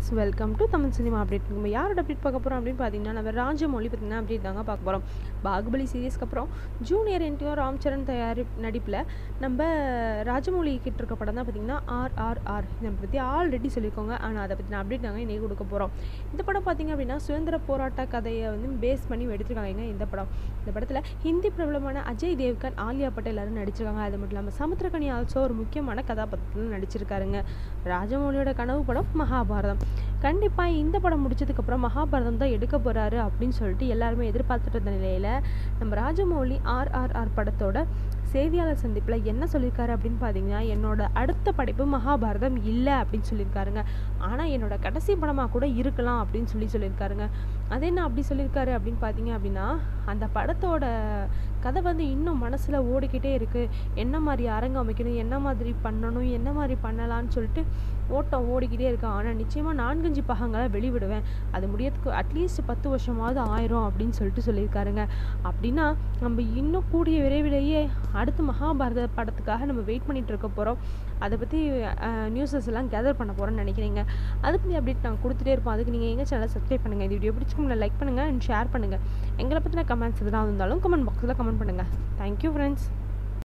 friends welcome to Tamil cinema update நம்ம யாரோட update பார்க்க போகிறோம் அப்படின்னு பார்த்தீங்கன்னா நம்ம ராஜமௌழி பற்றின அப்டேட் தாங்க பார்க்க போகிறோம் பாகுபலி சீரியஸ்க்கு அப்புறம் ஜூனியர் என்டிஆர் ராம் சரண் தயாரி நடிப்பில் நம்ம ராஜமௌழி கிட்ட இருக்க படம் தான் பார்த்தீங்கன்னா ஆர் ஆர் ஆர் இதை பற்றி ஆல்ரெடி சொல்லியிருக்கோங்க ஆனால் அதை பற்றின அப்டேட் நாங்கள் இன்றைக்கி கொடுக்க போகிறோம் இந்த படம் பார்த்தீங்க அப்படின்னா சுதந்திர போராட்ட கதையை வந்து பேஸ் பண்ணி எடுத்திருக்காங்க இந்த படம் இந்த படத்தில் ஹிந்தி பிரபலமான அஜய் தேவ்கன் ஆலியா பட்டேல் எல்லாரும் நடிச்சிருக்காங்க அது மட்டும் இல்லாமல் சமுத்திரகனி ஆல்சோ ஒரு முக்கியமான கதாபாத்திரத்தில் நடிச்சிருக்காருங்க ராஜமௌலியோட கனவு படம் மகாபாரதம் கண்டிப்பாக இந்த படம் முடிச்சதுக்கப்புறம் மகாபாரதம் தான் எடுக்க போகிறாரு அப்படின்னு சொல்லிட்டு எல்லாருமே எதிர்பார்த்துட்டு இருந்த நிலையில் நம்ம ராஜமௌலி ஆர் ஆர் ஆர் படத்தோட செய்தியாளர் சந்திப்பில் என்ன சொல்லியிருக்காரு அப்படின்னு பார்த்தீங்கன்னா என்னோட அடுத்த படைப்பு மகாபாரதம் இல்லை அப்படின்னு சொல்லியிருக்காருங்க ஆனால் என்னோட கடைசி படமாக கூட இருக்கலாம் அப்படின்னு சொல்லி சொல்லியிருக்காருங்க அது என்ன அப்படி சொல்லியிருக்காரு அப்படின்னு பார்த்தீங்க அப்படின்னா அந்த படத்தோட கதை வந்து இன்னும் மனசில் ஓடிக்கிட்டே இருக்குது என்ன மாதிரி அரங்கம் அமைக்கணும் என்ன மாதிரி பண்ணணும் என்ன மாதிரி பண்ணலான்னு சொல்லிட்டு ஓட்டம் ஓடிக்கிட்டே இருக்கு ஆனால் நிச்சயமாக நான்கஞ்சு பாகங்களை வெளிவிடுவேன் அது முடியறதுக்கு அட்லீஸ்ட் பத்து வருஷமாவது ஆயிரும் அப்படின்னு சொல்லிட்டு சொல்லியிருக்காருங்க அப்படின்னா நம்ம இன்னும் கூடிய விரைவிலேயே அடுத்து மகாபாரத படத்துக்காக நம்ம வெயிட் பண்ணிட்டு இருக்க போகிறோம் அதை பற்றி நியூஸஸ் எல்லாம் கேதர் பண்ண போகிறோம்னு நினைக்கிறீங்க அதை பற்றி அப்டேட் நாங்கள் கொடுத்துட்டே இருப்போம் அதுக்கு நீங்கள் எங்கள் சேனலை சப்ஸ்கிரைப் பண்ணுங்கள் இந்த வீடியோ பிடிச்சிக்கோங்க லைக் பண்ணுங்கள் அண்ட் ஷேர் பண்ணுங்கள் எங்களை பற்றின கமெண்ட்ஸ் எதுனா இருந்தாலும் கமெண்ட் பாக்ஸில் கமெண்ட் பண்ணுங்கள் தேங்க்யூ ஃப்ரெண்ட்ஸ்